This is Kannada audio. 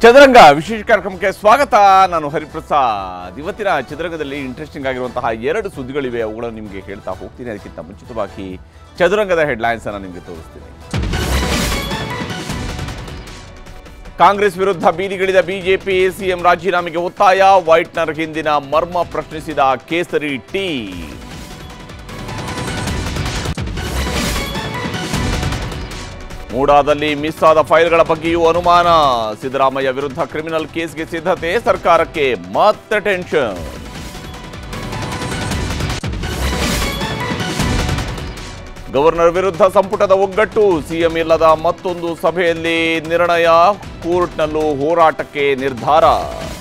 ಚದುರಂಗ ವಿಶೇಷ ಕಾರ್ಯಕ್ರಮಕ್ಕೆ ಸ್ವಾಗತ ನಾನು ಹರಿಪ್ರಸಾದ್ ಇವತ್ತಿನ ಚದುರಂಗದಲ್ಲಿ ಇಂಟ್ರೆಸ್ಟಿಂಗ್ ಆಗಿರುವಂತಹ ಎರಡು ಸುದ್ದಿಗಳಿವೆ ಅವುಗಳನ್ನು ನಿಮಗೆ ಹೇಳ್ತಾ ಹೋಗ್ತೀನಿ ಅದಕ್ಕಿಂತ ಮುಂಚಿತವಾಗಿ ಚದುರಂಗದ ಹೆಡ್ಲೈನ್ಸ್ ಅನ್ನು ನಿಮಗೆ ತೋರಿಸ್ತೀನಿ ಕಾಂಗ್ರೆಸ್ ವಿರುದ್ಧ ಬೀದಿಗಿಳಿದ ಬಿಜೆಪಿ ಸಿಎಂ ರಾಜೀನಾಮೆಗೆ ಒತ್ತಾಯ ವೈಟ್ನರ್ ಹಿಂದಿನ ಮರ್ಮ ಪ್ರಶ್ನಿಸಿದ ಕೇಸರಿ ಟೀ ಮೂಡಾದಲ್ಲಿ ಮಿಸ್ ಆದ ಫೈಲ್ಗಳ ಬಗ್ಗೆಯೂ ಅನುಮಾನ ಸಿದ್ದರಾಮಯ್ಯ ವಿರುದ್ಧ ಕ್ರಿಮಿನಲ್ ಕೇಸ್ಗೆ ಸಿದ್ಧತೆ ಸರ್ಕಾರಕ್ಕೆ ಮತ್ತೆ ಟೆನ್ಷನ್ ಗವರ್ನರ್ ವಿರುದ್ಧ ಸಂಪುಟದ ಒಗ್ಗಟ್ಟು ಸಿಎಂ ಇಲ್ಲದ ಮತ್ತೊಂದು ಸಭೆಯಲ್ಲಿ ನಿರ್ಣಯ ಕೋರ್ಟ್ನಲ್ಲೂ ಹೋರಾಟಕ್ಕೆ ನಿರ್ಧಾರ